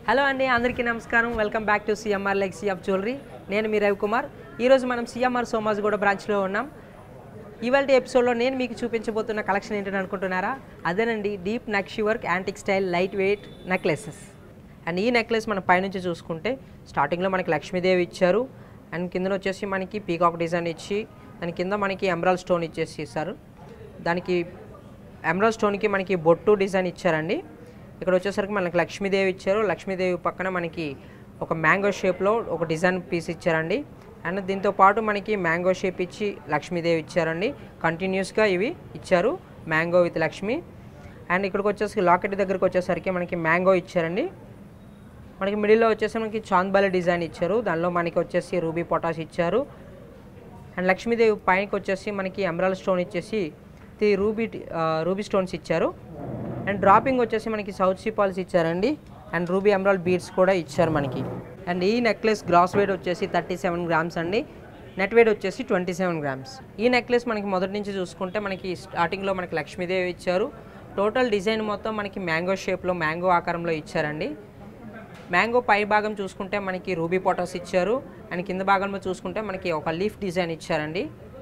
hello అండి అందరికీ నమస్కారం వెల్కమ్ బ్యాక్ టు సిఎంఆర్ లెక్సీ ఆఫ్ జ్యువెలరీ నేను మీ రవికుమార్ ఈరోజు మనం సిఎంఆర్ సోమాజ్గూడ బ్రాంచ్లో ఉన్నాం ఇవాళ ఎపిసోడ్లో నేను మీకు చూపించబోతున్న కలెక్షన్ ఏంటని అనుకుంటున్నారా అదేనండి deep nakshi work antique style light weight necklaces and ఈ నెక్లెస్ మనం పైనుంచి చూసుకుంటే స్టార్టింగ్లో మనకి లక్ష్మీదేవి ఇచ్చారు అండ్ కింద వచ్చేసి మనకి పీకాక్ డిజైన్ ఇచ్చి దాని కింద మనకి ఎమరాల్ స్టోన్ ఇచ్చేసి ఇస్తారు దానికి ఎమరాల్ స్టోన్కి మనకి బొట్టు డిజైన్ ఇచ్చారండి ఇక్కడ వచ్చేసరికి మనకి లక్ష్మీదేవి ఇచ్చారు లక్ష్మీదేవి పక్కన మనకి ఒక మ్యాంగో షేప్లో ఒక డిజైన్ పీస్ ఇచ్చారండి అండ్ దీంతో పాటు మనకి మ్యాంగో షేప్ ఇచ్చి లక్ష్మీదేవి ఇచ్చారండి కంటిన్యూస్గా ఇవి ఇచ్చారు మ్యాంగో విత్ లక్ష్మి అండ్ ఇక్కడికి వచ్చేసి లాకెట్ దగ్గరికి వచ్చేసరికి మనకి మ్యాంగో ఇచ్చారండి మనకి మిడిల్లో వచ్చేసి మనకి చాంద్బాలి డిజైన్ ఇచ్చారు దానిలో మనకి వచ్చేసి రూబీ పొటాష్ ఇచ్చారు అండ్ లక్ష్మీదేవి పైనకి వచ్చేసి మనకి ఎమరాల్ స్టోన్ ఇచ్చేసి ది రూబీ ఆ, రూబీ స్టోన్స్ ఇచ్చారు అండ్ డ్రాపింగ్ వచ్చేసి మనకి సౌత్ సీ పాల్స్ ఇచ్చారండి అండ్ రూబీ ఎమరాల్ బీడ్స్ కూడా ఇచ్చారు మనకి అండ్ ఈ నెక్లెస్ గ్రాస్ వెయిట్ వచ్చేసి థర్టీ సెవెన్ గ్రామ్స్ అండి నెట్ వెయిట్ వచ్చేసి ట్వంటీ సెవెన్ గ్రామ్స్ ఈ నెక్లెస్ మనకి మొదటి నుంచి చూసుకుంటే మనకి స్టార్టింగ్లో మనకి లక్ష్మీదేవి ఇచ్చారు టోటల్ డిజైన్ మొత్తం మనకి మ్యాంగో షేప్లో మ్యాంగో ఆకారంలో ఇచ్చారండి మ్యాంగో పై భాగం చూసుకుంటే మనకి రూబీ పొటాస్ ఇచ్చారు అండ్ కింద భాగంలో చూసుకుంటే మనకి ఒక లీఫ్ డిజైన్ ఇచ్చారండి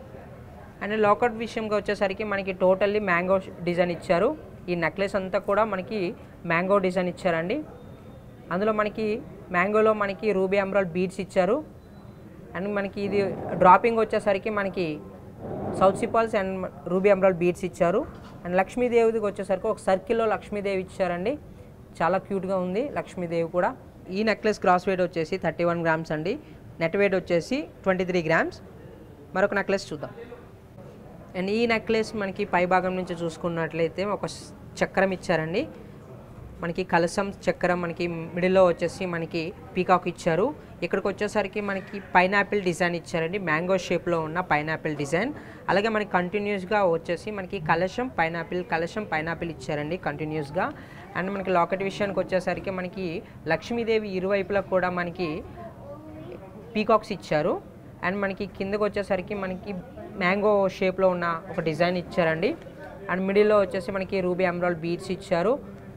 అండ్ లోకట్ విషయంగా వచ్చేసరికి మనకి టోటల్లీ మ్యాంగో డిజైన్ ఇచ్చారు ఈ నెక్లెస్ అంతా కూడా మనకి మ్యాంగో డిజైన్ ఇచ్చారండి అందులో మనకి మ్యాంగోలో మనకి రూబీ ఎమరాల్ బీడ్స్ ఇచ్చారు అండ్ మనకి ఇది డ్రాపింగ్ వచ్చేసరికి మనకి south sea pearls and ruby emerald beads ఇచ్చారు అండ్ లక్ష్మీదేవికి వచ్చేసరికి ఒక సర్కిల్లో లక్ష్మీదేవి ఇచ్చారండి చాలా క్యూట్గా ఉంది లక్ష్మీదేవి కూడా ఈ నెక్లెస్ క్రాస్ వెయిట్ వచ్చేసి థర్టీ వన్ గ్రామ్స్ అండి నెట్ వెయిట్ వచ్చేసి ట్వంటీ త్రీ గ్రామ్స్ మరొక నెక్లెస్ చూద్దాం అండ్ ఈ నెక్లెస్ మనకి పై భాగం నుంచి చూసుకున్నట్లయితే ఒక స్- చక్రం ఇచ్చారండి మనకి కలసం చక్రం మనకి మిడిల్లో వచ్చేసి మనకి పీకాక్ ఇచ్చారు ఇక్కడికి వచ్చేసరికి మనకి పైనాపిల్ డిజైన్ ఇచ్చారండి మ్యాంగో షేప్లో ఉన్న పైనాపిల్ డిజైన్ అలాగే మనకి కంటిన్యూస్గా వచ్చేసి మనకి కలశం పైనాపిల్ కలశం పైనాపిల్ ఇచ్చారండి కంటిన్యూస్గా అండ్ మనకి లాకెట్ విషయానికి వచ్చేసరికి మనకి లక్ష్మీదేవి ఇరువైపులా కూడా మనకి పీకాక్స్ ఇచ్చారు అండ్ మనకి కిందకు వచ్చేసరికి మనకి మ్యాంగో షేప్లో ఉన్న ఒక డిజైన్ ఇచ్చారండి అండ్ మిడిల్లో వచ్చేసి మనకి రూబీ ఎమరాల్ బీడ్స్ ఇచ్చారు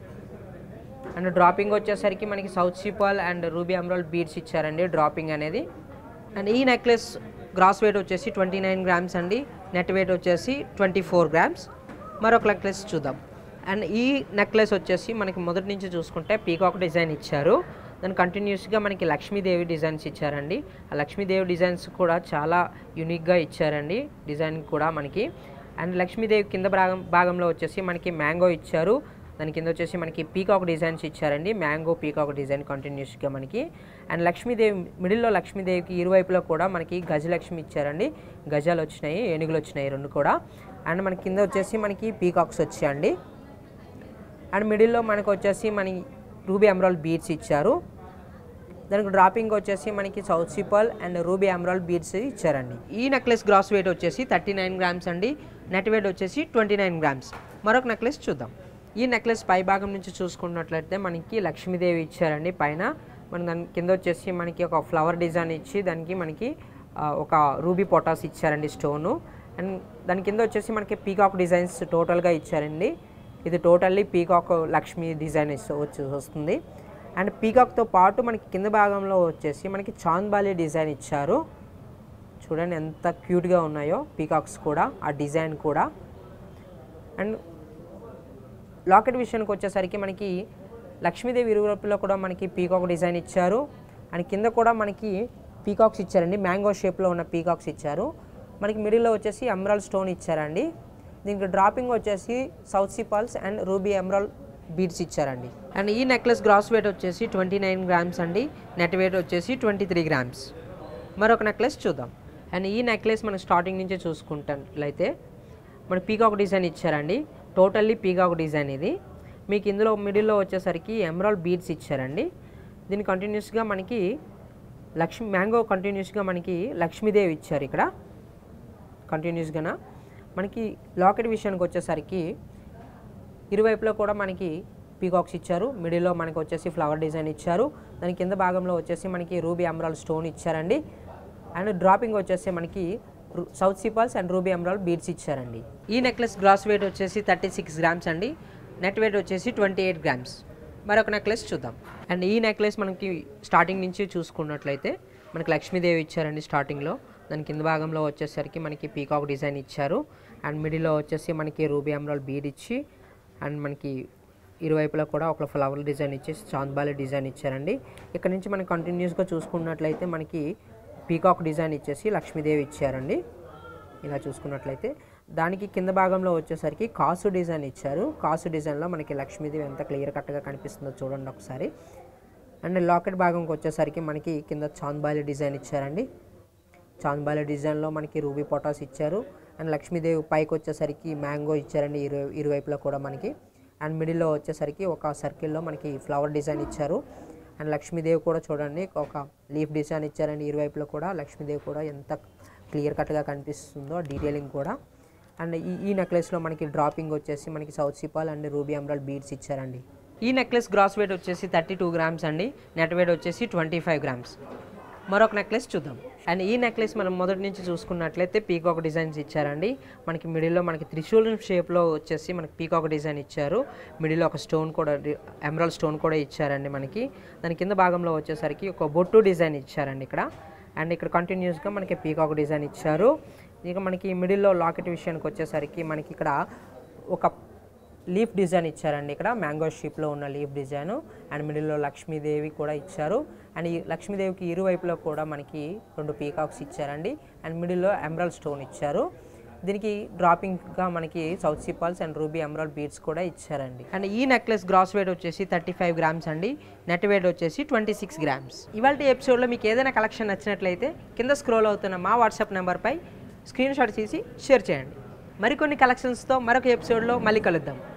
అండ్ డ్రాపింగ్ వచ్చేసరికి మనకి south sea pearl and ruby emerald beads ఇచ్చారండి డ్రాపింగ్ అనేది అండ్ ఈ నెక్లెస్ గ్రాస్ వెయిట్ వచ్చేసి ట్వంటీ నైన్ గ్రామ్స్ అండి నెట్ వెయిట్ వచ్చేసి ట్వంటీ ఫోర్ గ్రామ్స్ మరొక నెక్లెస్ చూద్దాం అండ్ ఈ నెక్లెస్ వచ్చేసి మనకి మొదటి నుంచి చూసుకుంటే పీకాక్ డిజైన్ ఇచ్చారు దాని కంటిన్యూస్గా మనకి లక్ష్మీదేవి డిజైన్స్ ఇచ్చారండి ఆ లక్ష్మీదేవి డిజైన్స్ కూడా చాలా యూనిక్గా ఇచ్చారండి డిజైన్ కూడా మనకి అండ్ లక్ష్మీదేవి కింద భాగం భాగంలో వచ్చేసి మనకి మ్యాంగో ఇచ్చారు దాని కింద వచ్చేసి మనకి పీకాక్ డిజైన్స్ ఇచ్చారండి మ్యాంగో పీకాక్ డిజైన్ కంటిన్యూస్గా మనకి అండ్ లక్ష్మీదేవి మిడిల్లో లక్ష్మీదేవికి ఇరువైపులో కూడా మనకి గజలక్ష్మి ఇచ్చారండి గజాలు వచ్చినాయి ఏనుగులు వచ్చినాయి రెండు కూడా అండ్ మన కింద వచ్చేసి మనకి పీకాక్స్ వచ్చాయండి అండ్ మిడిల్లో మనకు వచ్చేసి మన రూబీ ఎమరాల్ బీడ్స్ ఇచ్చారు దానికి డ్రాపింగ్ వచ్చేసి మనకి south sea pearl and ruby emerald beads ఇచ్చారండి ఈ నెక్లెస్ గ్రాస్ వెయిట్ వచ్చేసి థర్టీ నైన్ గ్రామ్స్ అండి నెట్ వెయిట్ వచ్చేసి ట్వంటీ నైన్ గ్రామ్స్ మరొక నెక్లెస్ చూద్దాం ఈ నెక్లెస్ పై భాగం నుంచి చూసుకున్నట్లయితే మనకి లక్ష్మీదేవి ఇచ్చారండి పైన మన దాని కింద వచ్చేసి మనకి ఒక ఫ్లవర్ డిజైన్ ఇచ్చి దానికి మనకి ఆ, ఒక రూబీ పొటాస్ ఇచ్చారండి స్టోను అండ్ దాని కింద వచ్చేసి మనకి పీకాక్ డిజైన్స్ టోటల్గా ఇచ్చారండి ఇది టోటల్లీ పీకాక్ లక్ష్మీ డిజైన్ ఇస్- వచ్చి వస్తుంది అండ్ పీకాక్తో పాటు మనకి కింద భాగంలో వచ్చేసి మనకి చాంద్బాలి డిజైన్ ఇచ్చారు చూడండి ఎంత క్యూట్గా ఉన్నాయో పీకాక్స్ కూడా ఆ డిజైన్ కూడా అండ్ లాకెట్ విషయానికి వచ్చేసరికి మనకి లక్ష్మీదేవి ఇరువైపులో కూడా మనకి పీకాక్ డిజైన్ ఇచ్చారు అండ్ కింద కూడా మనకి పీకాక్స్ ఇచ్చారండి మ్యాంగో షేప్లో ఉన్న పీకాక్స్ ఇచ్చారు మనకి మిడిల్లో వచ్చేసి ఎమరాల్ స్టోన్ ఇచ్చారండి దీనికి డ్రాపింగ్ వచ్చేసి south sea pearls and ruby emerald beads ఇచ్చారండి అండ్ ఈ నెక్లెస్ గ్రాస్ వెయిట్ వచ్చేసి ట్వంటీ నైన్ గ్రామ్స్ అండి నెట్ వెయిట్ వచ్చేసి ట్వంటీ త్రీ గ్రామ్స్ మరొక నెక్లెస్ చూద్దాం అండ్ ఈ నెక్లెస్ మనం స్టార్టింగ్ నుంచి చూసుకుంటున్నట్లయితే మన పీకాక్ డిజైన్ ఇచ్చారండి టోటల్లీ పీకాక్ డిజైన్ ఇది మీకు ఇందులో మిడిల్లో వచ్చేసరికి ఎమరాల్ బీడ్స్ ఇచ్చారండి దీని కంటిన్యూస్గా మనకి లక్ష్మి మ్యాంగో కంటిన్యూస్గా మనకి లక్ష్మీదేవి ఇచ్చారు ఇక్కడ కంటిన్యూస్గాన మనకి లాకెట్ విషయానికి వచ్చేసరికి ఇరువైపులో కూడా మనకి పీకాక్స్ ఇచ్చారు మిడిల్లో మనకి వచ్చేసి ఫ్లవర్ డిజైన్ ఇచ్చారు దాని కింద భాగంలో వచ్చేసి మనకి రూబీ ఎమరాల్ స్టోన్ ఇచ్చారండి అండ్ డ్రాపింగ్ వచ్చేసి మనకి రు- south sea pearls and ruby emerald beads ఇచ్చారండి ఈ నెక్లెస్ గ్రాస్ వెయిట్ వచ్చేసి థర్టీ సిక్స్ గ్రామ్స్ అండి నెట్ వెయిట్ వచ్చేసి ట్వంటీ ఎయిట్ గ్రామ్స్ మరొక నెక్లెస్ చూద్దాం అండ్ ఈ నెక్లెస్ మనకి స్టార్టింగ్ నుంచి చూసుకున్నట్లయితే మనకి లక్ష్మీదేవి ఇచ్చారండి స్టార్టింగ్లో దాని కింద భాగంలో వచ్చేసరికి మనకి పీకాక్ డిజైన్ ఇచ్చారు అండ్ మిడిల్లో వచ్చేసి మనకి రూబీ అమ్రాల్ బీడ్ ఇచ్చి అండ్ మనకి ఇరువైపులా కూడా ఒక ఫ్లవర్ డిజైన్ ఇచ్చేసి చాంద్బాలి డిజైన్ ఇచ్చారండి ఇక్కడ నుంచి మనం కంటిన్యూస్గా చూసుకున్నట్లయితే మనకి పీకాక్ డిజైన్ ఇచ్చేసి లక్ష్మీదేవి ఇచ్చారండి ఇలా చూసుకున్నట్లయితే దానికి కింద భాగంలో వచ్చేసరికి కాసు డిజైన్ ఇచ్చారు కాసు డిజైన్లో మనకి లక్ష్మీదేవి ఎంత క్లియర్ కట్గా కనిపిస్తుందో చూడండి ఒకసారి అండ్ లాకెట్ భాగంకి వచ్చేసరికి మనకి కింద చాంద్బాలి డిజైన్ ఇచ్చారండి చాంద్బాలి డిజైన్లో మనకి రూబీ పొటాస్ ఇచ్చారు అండ్ లక్ష్మీదేవి పైకి వచ్చేసరికి మ్యాంగో ఇచ్చారండి ఇరు ఇరువైపులో కూడా మనకి అండ్ మిడిల్లో వచ్చేసరికి ఒక సర్కిల్లో మనకి ఫ్లవర్ డిజైన్ ఇచ్చారు అండ్ లక్ష్మీదేవి కూడా చూడండి ఒక లీఫ్ డిజైన్ ఇచ్చారండి ఇరువైపులో కూడా లక్ష్మీదేవి కూడా ఎంత క్లియర్ కట్గా కనిపిస్తుందో డీటెయిలింగ్ కూడా అండ్ ఈ ఈ నెక్లెస్లో మనకి డ్రాపింగ్ వచ్చేసి మనకి south sea pearl and ruby emerald beads ఇచ్చారండి ఈ నెక్లెస్ గ్రాస్ వెయిట్ వచ్చేసి థర్టీ టూ గ్రామ్స్ అండి నెట్ వెయిట్ వచ్చేసి ట్వంటీ ఫైవ్ గ్రామ్స్ మరొక నెక్లెస్ చూద్దాం అండ్ ఈ నెక్లెస్ మనం మొదటి నుంచి చూసుకున్నట్లయితే పీకాక్ డిజైన్స్ ఇచ్చారండి మనకి మిడిల్లో మనకి త్రిశూలం షేప్లో వచ్చేసి మనకి పీకాక్ డిజైన్ ఇచ్చారు మిడిల్లో ఒక స్టోన్ కూడా ఎమరాల్ స్టోన్ కూడా ఇచ్చారండి మనకి దాని కింద భాగంలో వచ్చేసరికి ఒక బొట్టు డిజైన్ ఇచ్చారండి ఇక్కడ అండ్ ఇక్కడ కంటిన్యూస్గా మనకి పీకాక్ డిజైన్ ఇచ్చారు ఇక మనకి మిడిల్లో లాకెట్ విషయానికి వచ్చేసరికి మనకి ఇక్కడ ఒక లీఫ్ డిజైన్ ఇచ్చారండి ఇక్కడ మ్యాంగో షేప్లో ఉన్న లీఫ్ డిజైన్ అండ్ మిడిల్లో లక్ష్మీదేవి కూడా ఇచ్చారు అండ్ ఈ లక్ష్మీదేవికి ఇరువైపులో కూడా మనకి రెండు పీకాక్స్ ఇచ్చారండి అండ్ మిడిల్లో ఎమరాల్ స్టోన్ ఇచ్చారు దీనికి డ్రాపింగ్గా మనకి south sea pearls and ruby emerald beads కూడా ఇచ్చారండి అండ్ ఈ నెక్లెస్ గ్రాస్ వెయిట్ వచ్చేసి థర్టీ ఫైవ్ గ్రామ్స్ అండి నెట్ వెయిట్ వచ్చేసి ట్వంటీ సిక్స్ గ్రామ్స్ ఇవాళ ఎపిసోడ్లో మీకు ఏదైనా కలెక్షన్ నచ్చినట్లయితే కింద స్క్రోల్ అవుతున్న మా వాట్సాప్ నెంబర్పై స్క్రీన్ షాట్ తీసి షేర్ చేయండి మరికొన్ని కలెక్షన్స్తో మరొక ఎపిసోడ్లో మళ్ళీ కలుద్దాం